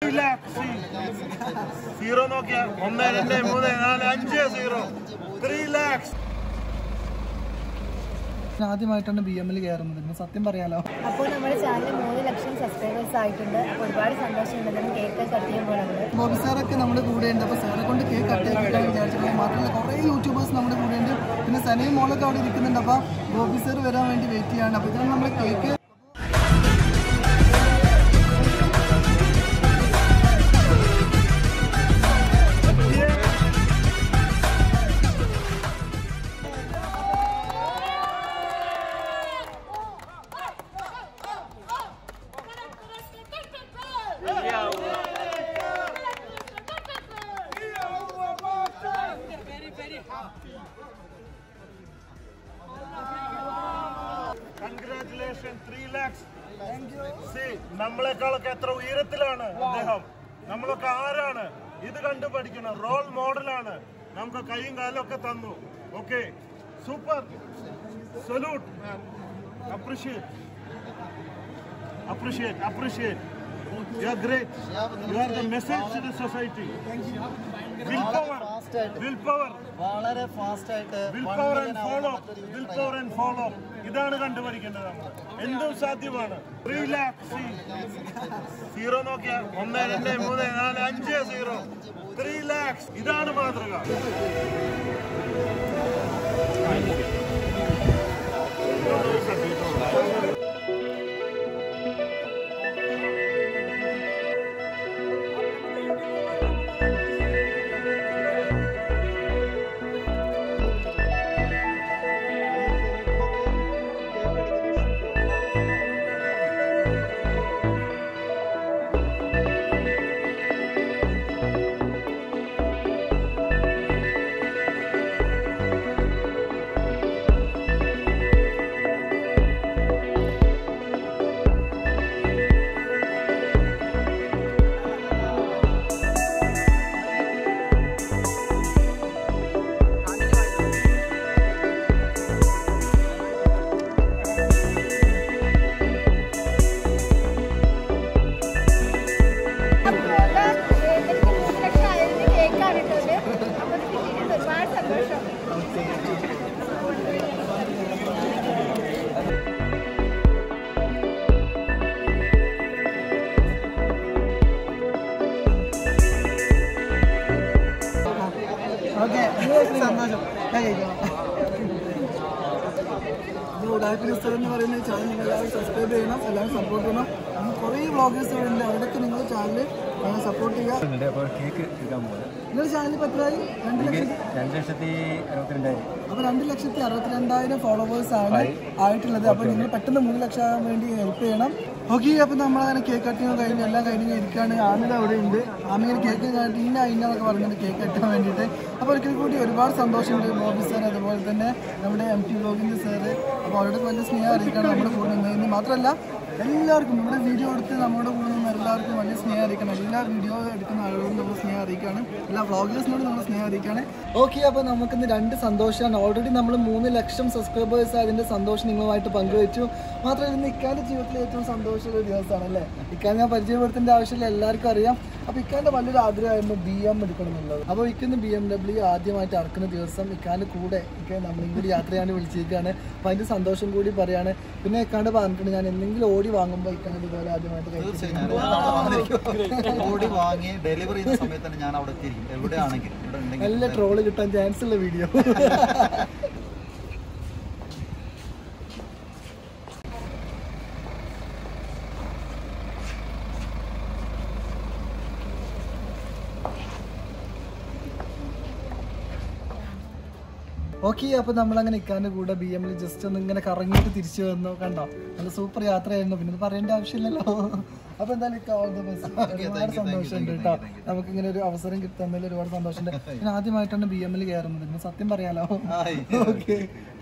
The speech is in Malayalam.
സീറോ നോക്കിയ ഒന്ന് രണ്ട് മൂന്ന് നാല് അഞ്ച് സീറോ ത്രീ ലാക്സ് ആദ്യമായിട്ടാണ് ബി എമ്മിൽ കയറുന്നത് പിന്നെ സത്യം പറയാലോ അപ്പോൾ നമ്മുടെ ചാനൽ മൂന്ന് ലക്ഷം സബ്സ്ക്രൈബേഴ്സ് ആയിട്ടുണ്ട് അപ്പോൾ ഒരുപാട് സന്തോഷമുണ്ട് നമ്മൾ കേക്ക് കട്ട് ചെയ്യുമ്പോൾ നമ്മൾ ബോബി സാറൊക്കെ നമ്മുടെ കൂടെ ഉണ്ട് അപ്പോൾ സാറെ കൊണ്ട് കേക്ക് കട്ട് ചെയ്യിക്കാൻ വിചാരിച്ചത് മാത്രമല്ല കുറേ യൂട്യൂബേഴ്സ് നമ്മുടെ കൂടെ ഉണ്ട് പിന്നെ സനയും മോളൊക്കെ അവിടെ ഇരിക്കുന്നുണ്ട് അപ്പോൾ ബോബി സാർ വരാൻ വേണ്ടി വെയിറ്റ് ചെയ്യാണ് അപ്പോൾ ഇതാണ് നമ്മുടെ cake congratulation three lakhs C നമ്മളെക്കാളൊക്കെ എത്ര ഉയരത്തിലാണ് അദ്ദേഹം നമ്മളൊക്കെ ആരാണ് ഇത് കണ്ടു പഠിക്കണം റോൾ മോഡലാണ് നമുക്ക് കൈയും കാലും ഒക്കെ തന്നു okay super salute appreciate appreciate appreciate you are great you are the message to the society will power will power വളരെ ഫാസ്റ്റ് ആയിട്ട് will power and follow will power and follow ഇതാണ് കണ്ടുപഠിക്കേണ്ടത് നമ്മൾ എന്തും സാധ്യമാണ് ത്രീ ലാക്സ് സീറോ നോക്കിയ ഒന്ന് രണ്ട് മൂന്ന് നാല് അഞ്ച് സീറോ ത്രീ ലാക്സ് ഇതാണ് മാതൃക കേക്കാണ് ഇട്ടത് അപ്പോൾ ഇത് കിട്ടിയിട്ടുണ്ട് ഒരുപാട് സന്തോഷം ഓക്കെ സന്തോഷം ഞാൻ കഴിക്കാം ഇത് ഉടായ്പ റെസ്റ്റോറൻറ്റ് എന്ന് പറയുന്ന ചാനൽ നിങ്ങൾ എല്ലാവരും സബ്സ്ക്രൈബ് ചെയ്യണം എല്ലാവരും സപ്പോർട്ട് ചെയ്യണം അങ്ങനെ കുറേ വ്ളോഗേഴ്സ് ഇവിടെ ഉണ്ട് അവിടെയൊക്കെ നിങ്ങൾ ചാനൽ സപ്പോർട്ട് ചെയ്യുക അപ്പോൾ കേക്ക് എടുക്കാൻ പോകുന്നത് നിങ്ങളുടെ ചാനൽ ഇപ്പോൾ എത്രയായി രണ്ട് ലക്ഷത്തി രണ്ട് ലക്ഷത്തി അറുപത്തിരണ്ടായിരം അപ്പോൾ രണ്ട് ലക്ഷത്തി അറുപത്തിരണ്ടായിരം ഫോളോവേഴ്സ് ആണ് ആയിട്ടുള്ളത് അപ്പോൾ നിങ്ങൾ പെട്ടെന്ന് മൂന്ന് ലക്ഷം ആകാൻ വേണ്ടി ഹെൽപ്പ് ചെയ്യണം ഓക്കെ അപ്പോൾ നമ്മളങ്ങനെ കേക്ക് കട്ടിങ് കഴിഞ്ഞ് എല്ലാം കഴിഞ്ഞ് ഇരിക്കുകയാണ് ആമിത അവിടെ ഉണ്ട് ആമിങ്ങനെ കേക്ക് കഴിഞ്ഞിട്ട് ഇന്ന ഇന്നതൊക്കെ പറഞ്ഞിട്ട് കേക്ക് കട്ടാൻ വേണ്ടിയിട്ട് അപ്പോൾ ഒരിക്കൽ കൂടി ഒരുപാട് സന്തോഷമുണ്ട് ബോബി സാർ അതുപോലെ തന്നെ നമ്മുടെ എം ടി ബ്ലോഗിൻ്റെ സാറ് അപ്പോൾ അവരുടെ വലിയ സ്നേഹം അറിയിക്കണം നമ്മുടെ കൂടെ നിന്നതിന് മാത്രമല്ല എല്ലാവർക്കും നമ്മുടെ വീഡിയോ എടുത്ത് നമ്മുടെ കൂടെ നിന്ന് എല്ലാവർക്കും വലിയ സ്നേഹം അറിയിക്കണം എല്ലാ വീഡിയോ എടുക്കുന്ന ആളുകളോടും നമ്മൾ സ്നേഹം അറിയിക്കുകയാണ് എല്ലാ വ്ളോഗേഴ്സിനോടും നമ്മൾ സ്നേഹം അറിയിക്കുകയാണ് ഓക്കെ അപ്പോൾ നമുക്കിന്ന് രണ്ട് സന്തോഷമാണ് ഓൾറെഡി നമ്മൾ മൂന്ന് ലക്ഷം സബ്സ്ക്രൈബേഴ്സ് അതിൻ്റെ സന്തോഷം നിങ്ങളുമായിട്ട് പങ്കുവച്ചു മാത്രമല്ല ഇന്ന് ഇക്കാൻ്റെ ജീവിതത്തിലെ ഏറ്റവും സന്തോഷമുള്ള ഒരു ദിവസമാണ് അല്ലേ ഇക്കാൻ ഞാൻ പരിചയപ്പെടുത്തേണ്ട ആവശ്യമില്ല എല്ലാവർക്കും അറിയാം അപ്പോൾ ഇക്കാൻ്റെ വലിയൊരു ആഗ്രഹമായിരുന്നു ബി എം എടുക്കണം എന്നുള്ളത് അപ്പോൾ ഇക്കുന്ന ബി എം ഡബ്ല്യു ആദ്യമായിട്ട് ഇറക്കുന്ന ദിവസം ഇക്കാൻ്റെ കൂടെ ഇക്കാൻ നമ്മളും കൂടി യാത്ര ചെയ്യാൻ വിളിച്ചിരിക്കുകയാണ് അപ്പോൾ അതിൻ്റെ സന്തോഷം കൂടി പറയാണ് പിന്നെ ഇക്കാണ്ട് പറഞ്ഞിട്ടുണ്ട് ഞാൻ എന്തെങ്കിലും ഓടി വാങ്ങുമ്പോൾ ഇക്കാണ്ട് ഇതുപോലെ ആദ്യമായിട്ട് കഴിച്ചിട്ടുണ്ട് ഓടി വാങ്ങി ഡെലിവറി ചെയ്യുന്ന സമയത്ത് തന്നെ ഞാൻ അവിടെ എത്തിയിരിക്കും എവിടെയാണെങ്കിലും ഇവിടെ ഉണ്ടെങ്കിൽ നല്ല ട്രോള് കിട്ടാൻ ചാൻസ് ഉള്ള വീഡിയോ ഓക്കെ അപ്പൊ നമ്മളങ്ങനെ ഇക്കാന്റെ കൂടെ ബി എമ്മിൽ ജസ്റ്റ് ഒന്ന് ഇങ്ങനെ കറങ്ങിയിട്ട് തിരിച്ചു വന്നു കണ്ടോ നല്ല സൂപ്പർ യാത്രയായിരുന്നു പിന്നെ ഇത് പറയേണ്ട ആവശ്യമില്ലല്ലോ അപ്പൊ എന്തായാലും ഇക്ക all the best. ഒരുപാട് സന്തോഷമുണ്ട് കേട്ടോ നമുക്ക് ഇങ്ങനെ ഒരു അവസരം കിട്ടുന്നതിൽ ഒരുപാട് സന്തോഷമുണ്ട് ഞാൻ ആദ്യമായിട്ടാണ് ബി എമ്മിൽ കയറുന്നത് പിന്നെ സത്യം പറയാലോ ഹായ്. ഓക്കെ